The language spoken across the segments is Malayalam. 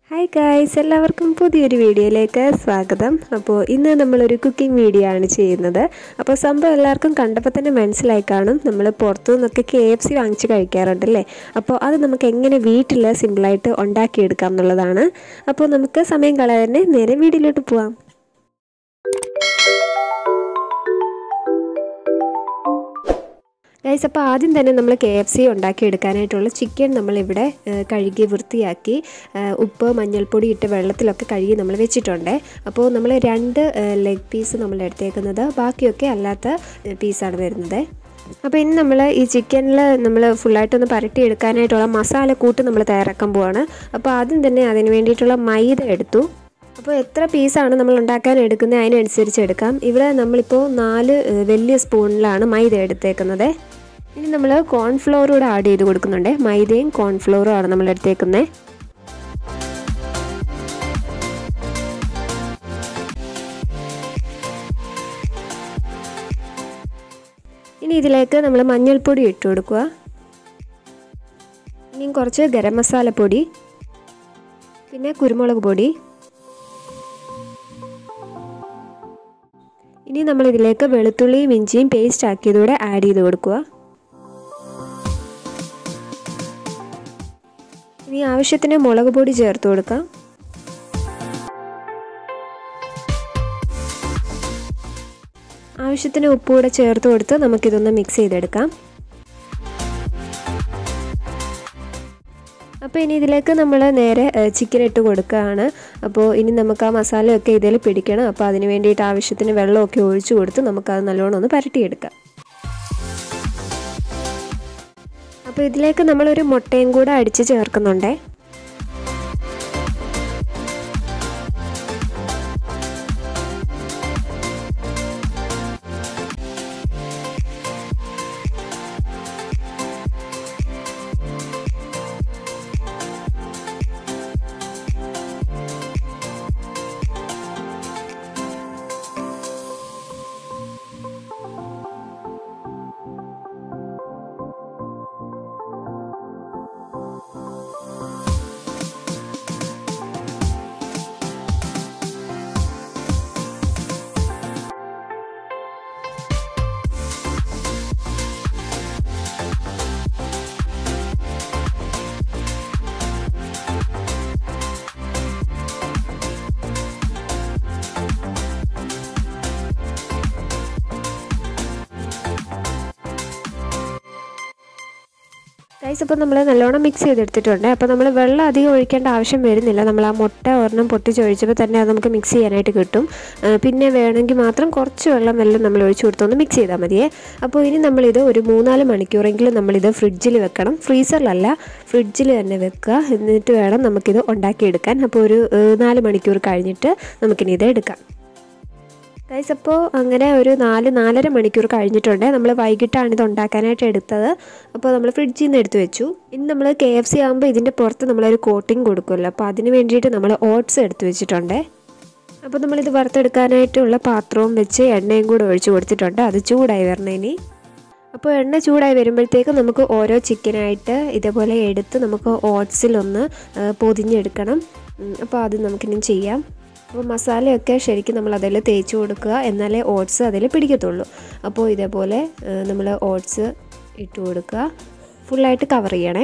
ഹായ് ഗായ്സ് എല്ലാവർക്കും പുതിയൊരു വീഡിയോയിലേക്ക് സ്വാഗതം അപ്പോൾ ഇന്ന് നമ്മളൊരു കുക്കിംഗ് വീഡിയോ ആണ് ചെയ്യുന്നത് അപ്പോൾ സംഭവം എല്ലാവർക്കും കണ്ടപ്പോൾ തന്നെ മനസ്സിലായി കാണും നമ്മൾ പുറത്തു നിന്നൊക്കെ കെ എഫ് സി വാങ്ങിച്ച് കഴിക്കാറുണ്ടല്ലേ അപ്പോൾ അത് നമുക്ക് എങ്ങനെ വീട്ടിൽ സിമ്പിളായിട്ട് ഉണ്ടാക്കിയെടുക്കാം എന്നുള്ളതാണ് അപ്പോൾ നമുക്ക് സമയം കളയാതെ തന്നെ നേരെ വീഡിയോയിലോട്ട് പോവാം ഗൈസ് അപ്പോൾ ആദ്യം തന്നെ നമ്മൾ കെ എഫ് സി ഉണ്ടാക്കിയെടുക്കാനായിട്ടുള്ള ചിക്കൻ നമ്മളിവിടെ കഴുകി വൃത്തിയാക്കി ഉപ്പ് മഞ്ഞൾപ്പൊടി ഇട്ട് വെള്ളത്തിലൊക്കെ കഴുകി നമ്മൾ വെച്ചിട്ടുണ്ട് അപ്പോൾ നമ്മൾ രണ്ട് ലെഗ് പീസ് നമ്മൾ എടുത്തേക്കുന്നത് ബാക്കിയൊക്കെ അല്ലാത്ത പീസാണ് വരുന്നത് അപ്പോൾ ഇനി നമ്മൾ ഈ ചിക്കനിൽ നമ്മൾ ഫുള്ളായിട്ടൊന്ന് പരട്ടി എടുക്കാനായിട്ടുള്ള മസാല കൂട്ട് നമ്മൾ തയ്യാറാക്കാൻ പോവാണ് അപ്പോൾ ആദ്യം തന്നെ അതിന് വേണ്ടിയിട്ടുള്ള മൈദ എടുത്തു അപ്പോൾ എത്ര പീസാണ് നമ്മൾ ഉണ്ടാക്കാൻ എടുക്കുന്നത് അതിനനുസരിച്ച് എടുക്കാം ഇവിടെ നമ്മളിപ്പോൾ നാല് വലിയ സ്പൂണിലാണ് മൈദ എടുത്തേക്കുന്നത് ഇനി നമ്മൾ കോൺഫ്ലോർ കൂടെ ആഡ് ചെയ്ത് കൊടുക്കുന്നുണ്ട് മൈദയും കോൺഫ്ലോറും ആണ് നമ്മൾ എടുത്തേക്കുന്നത് ഇനി ഇതിലേക്ക് നമ്മൾ മഞ്ഞൾപ്പൊടി ഇട്ട് കൊടുക്കുക ഇനിയും കുറച്ച് ഗരം മസാല പൊടി പിന്നെ കുരുമുളക് പൊടി ഇനി നമ്മൾ ഇതിലേക്ക് വെളുത്തുള്ളിയും ഇഞ്ചിയും പേസ്റ്റ് ആക്കിയതൂടെ ആഡ് ചെയ്ത് കൊടുക്കുക ഇനി ആവശ്യത്തിന് മുളക് പൊടി ചേർത്ത് കൊടുക്കാം ആവശ്യത്തിന് ഉപ്പ് കൂടെ ചേർത്ത് കൊടുത്ത് നമുക്കിതൊന്ന് മിക്സ് ചെയ്തെടുക്കാം അപ്പോൾ ഇനി ഇതിലേക്ക് നമ്മൾ നേരെ ചിക്കൻ ഇട്ട് കൊടുക്കുകയാണ് അപ്പോൾ ഇനി നമുക്ക് ആ മസാലയൊക്കെ ഇതിൽ പിടിക്കണം അപ്പോൾ അതിന് വേണ്ടിയിട്ട് ആവശ്യത്തിന് വെള്ളമൊക്കെ ഒഴിച്ചു കൊടുത്ത് നമുക്കത് നല്ലോണം ഒന്ന് പരട്ടിയെടുക്കാം അപ്പോൾ ഇതിലേക്ക് നമ്മളൊരു മുട്ടയും കൂടെ അടിച്ച് ചേർക്കുന്നുണ്ടേ ഗൈസ് അപ്പോൾ നമ്മൾ നല്ലോണം മിക്സ് ചെയ്തെടുത്തിട്ടുണ്ട് അപ്പോൾ നമ്മൾ വെള്ളം അധികം ഒഴിക്കേണ്ട ആവശ്യം വരുന്നില്ല നമ്മൾ ആ മുട്ട ഒരെണ്ണം പൊട്ടിച്ചൊഴിച്ചപ്പോൾ തന്നെ അത് നമുക്ക് മിക്സ് ചെയ്യാനായിട്ട് കിട്ടും പിന്നെ വേണമെങ്കിൽ മാത്രം കുറച്ച് വെള്ളം വെള്ളം നമ്മൾ ഒഴിച്ചു കൊടുത്തൊന്ന് മിക്സ് ചെയ്താൽ മതിയേ അപ്പോൾ ഇനി നമ്മളിത് ഒരു മൂന്നാല് മണിക്കൂറെങ്കിലും നമ്മളിത് ഫ്രിഡ്ജിൽ വെക്കണം ഫ്രീസറിലല്ല ഫ്രിഡ്ജിൽ തന്നെ വെക്കുക എന്നിട്ട് വേണം നമുക്കിത് ഉണ്ടാക്കിയെടുക്കാൻ അപ്പോൾ ഒരു നാല് മണിക്കൂർ കഴിഞ്ഞിട്ട് നമുക്കിനി ഇത് എടുക്കാം ഗൈസ് അപ്പോൾ അങ്ങനെ ഒരു നാല് നാലര മണിക്കൂർ കഴിഞ്ഞിട്ടുണ്ട് നമ്മൾ വൈകിട്ടാണ് ഇത് ഉണ്ടാക്കാനായിട്ട് എടുത്തത് അപ്പോൾ നമ്മൾ ഫ്രിഡ്ജിൽ നിന്ന് എടുത്ത് വെച്ചു ഇനി നമ്മൾ കെ എഫ് സി ആകുമ്പോൾ ഇതിൻ്റെ പുറത്ത് നമ്മളൊരു കോട്ടിങ് കൊടുക്കുമല്ലോ അപ്പോൾ അതിന് വേണ്ടിയിട്ട് നമ്മൾ ഓട്സ് എടുത്ത് വെച്ചിട്ടുണ്ട് അപ്പോൾ നമ്മളിത് വറുത്തെടുക്കാനായിട്ടുള്ള പാത്രവും വെച്ച് എണ്ണയും കൂടെ ഒഴിച്ച് കൊടുത്തിട്ടുണ്ട് അത് ചൂടായി വരണം ഇനി അപ്പോൾ എണ്ണ ചൂടായി വരുമ്പോഴത്തേക്കും നമുക്ക് ഓരോ ചിക്കനായിട്ട് ഇതേപോലെ എടുത്ത് നമുക്ക് ഓട്സിലൊന്ന് പൊതിഞ്ഞെടുക്കണം അപ്പോൾ അത് നമുക്കിനി ചെയ്യാം അപ്പോൾ മസാലയൊക്കെ ശരിക്കും നമ്മൾ അതിൽ തേച്ച് കൊടുക്കുക എന്നാലേ ഓട്സ് അതിൽ പിടിക്കത്തുള്ളൂ അപ്പോൾ ഇതേപോലെ നമ്മൾ ഓട്സ് ഇട്ട് കൊടുക്കുക ഫുള്ളായിട്ട് കവർ ചെയ്യണേ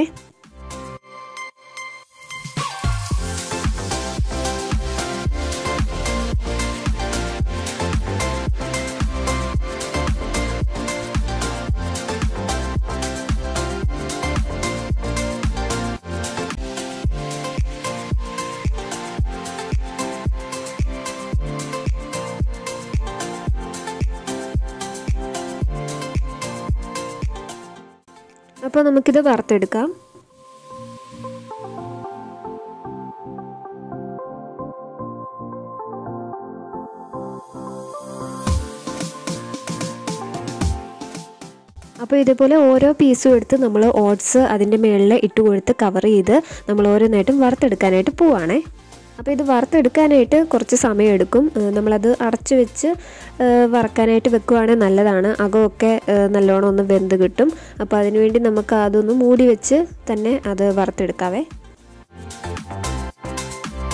അപ്പോൾ നമുക്കിത് വറുത്തെടുക്കാം അപ്പോൾ ഇതേപോലെ ഓരോ പീസും എടുത്ത് നമ്മൾ ഓട്സ് അതിൻ്റെ മുകളിൽ ഇട്ട് കൊടുത്ത് കവർ ചെയ്ത് നമ്മൾ ഓരോന്നായിട്ടും വറുത്തെടുക്കാനായിട്ട് പോവാണേ അപ്പോൾ ഇത് വറുത്തെടുക്കാനായിട്ട് കുറച്ച് സമയം എടുക്കും ഏഹ് നമ്മളത് അടച്ച് വെച്ച് ഏഹ് വറക്കാനായിട്ട് വെക്കുവാണെങ്കിൽ നല്ലതാണ് അകമൊക്കെ ഏഹ് നല്ലോണം ഒന്ന് വെന്ത് കിട്ടും അപ്പോൾ അതിനുവേണ്ടി നമുക്ക് അതൊന്ന് മൂടി വെച്ച് തന്നെ അത് വറുത്തെടുക്കാവേ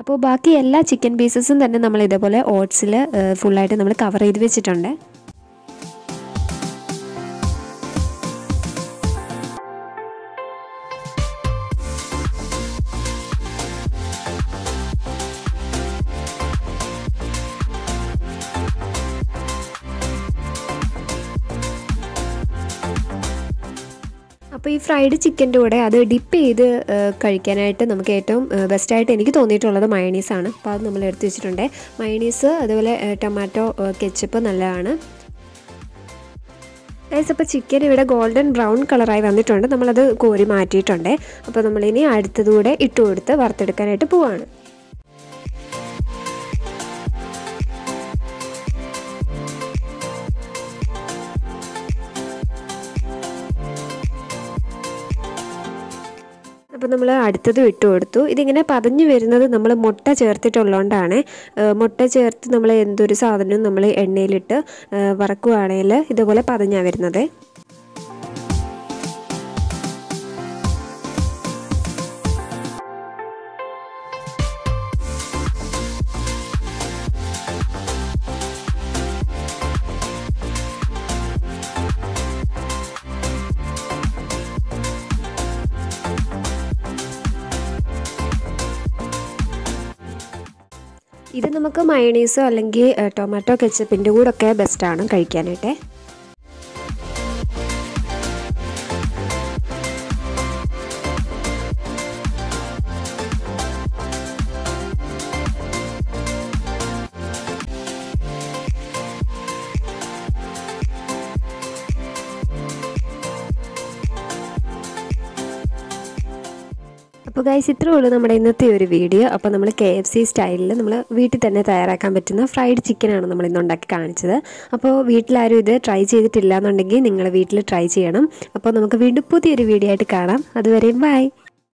അപ്പോൾ ബാക്കി എല്ലാ ചിക്കൻ പീസസും തന്നെ നമ്മൾ ഇതേപോലെ ഓട്സിൽ ഫുള്ളായിട്ട് നമ്മൾ കവർ ചെയ്ത് വെച്ചിട്ടുണ്ട് അപ്പോൾ ഈ ഫ്രൈഡ് ചിക്കൻ്റെ കൂടെ അത് ഡിപ്പ് ചെയ്ത് ഏഹ്, കഴിക്കാനായിട്ട് നമുക്ക് ഏറ്റവും ബെസ്റ്റായിട്ട് എനിക്ക് തോന്നിയിട്ടുള്ളത് മയണീസാണ് അപ്പോൾ അത് നമ്മൾ എടുത്ത് വെച്ചിട്ടുണ്ട് മയണീസ് അതുപോലെ ഏഹ്, ടൊമാറ്റോ ഏഹ്, കെച്ചപ്പ് നല്ലതാണ് ഗൈസ് അപ്പോൾ ചിക്കൻ ഇവിടെ ഗോൾഡൻ ബ്രൗൺ കളറായി വന്നിട്ടുണ്ട് നമ്മളത് കോരി മാറ്റിയിട്ടുണ്ട് അപ്പോൾ നമ്മളിനി അടുത്തതുകൂടെ ഇട്ട് കൊടുത്ത് വറുത്തെടുക്കാനായിട്ട് പോവാണ് അപ്പോൾ നമ്മൾ അടുത്തതും ഇട്ട് കൊടുത്തു ഇതിങ്ങനെ പതഞ്ഞു വരുന്നത് നമ്മൾ മുട്ട ചേർത്തിട്ടുള്ളതുകൊണ്ടാണ് ഏഹ് മുട്ട ചേർത്ത് നമ്മൾ എന്തൊരു സാധനവും നമ്മൾ എണ്ണയിലിട്ട് ഏഹ് വറക്കുവാണെങ്കിൽ ഇതുപോലെ പതഞ്ഞാണ് വരുന്നത് ഇത് നമുക്ക് മയണീസോ അല്ലെങ്കിൽ ഏഹ്, ടൊമാറ്റോ കെച്ചപ്പിൻ്റെ കൂടെ ഒക്കെ ബെസ്റ്റാണ് കഴിക്കാനായിട്ട് അപ്പോൾ ഗൈസ് ഇത്രേ ഉള്ളൂ നമ്മുടെ ഇന്നത്തെ ഒരു വീഡിയോ അപ്പോൾ നമ്മൾ കെ എഫ് സി സ്റ്റൈലിൽ നമ്മൾ വീട്ടിൽ തന്നെ തയ്യാറാക്കാൻ പറ്റുന്ന ഫ്രൈഡ് ചിക്കനാണ് നമ്മൾ ഇന്ന് ഉണ്ടാക്കി കാണിച്ചത് അപ്പോൾ വീട്ടിലാരും ഇത് ട്രൈ ചെയ്തിട്ടില്ല എന്നുണ്ടെങ്കിൽ നിങ്ങൾ വീട്ടിൽ ട്രൈ ചെയ്യണം അപ്പോൾ നമുക്ക് വീണ്ടും പുതിയൊരു വീഡിയോ ആയിട്ട് കാണാം അതുവരെയും ബൈ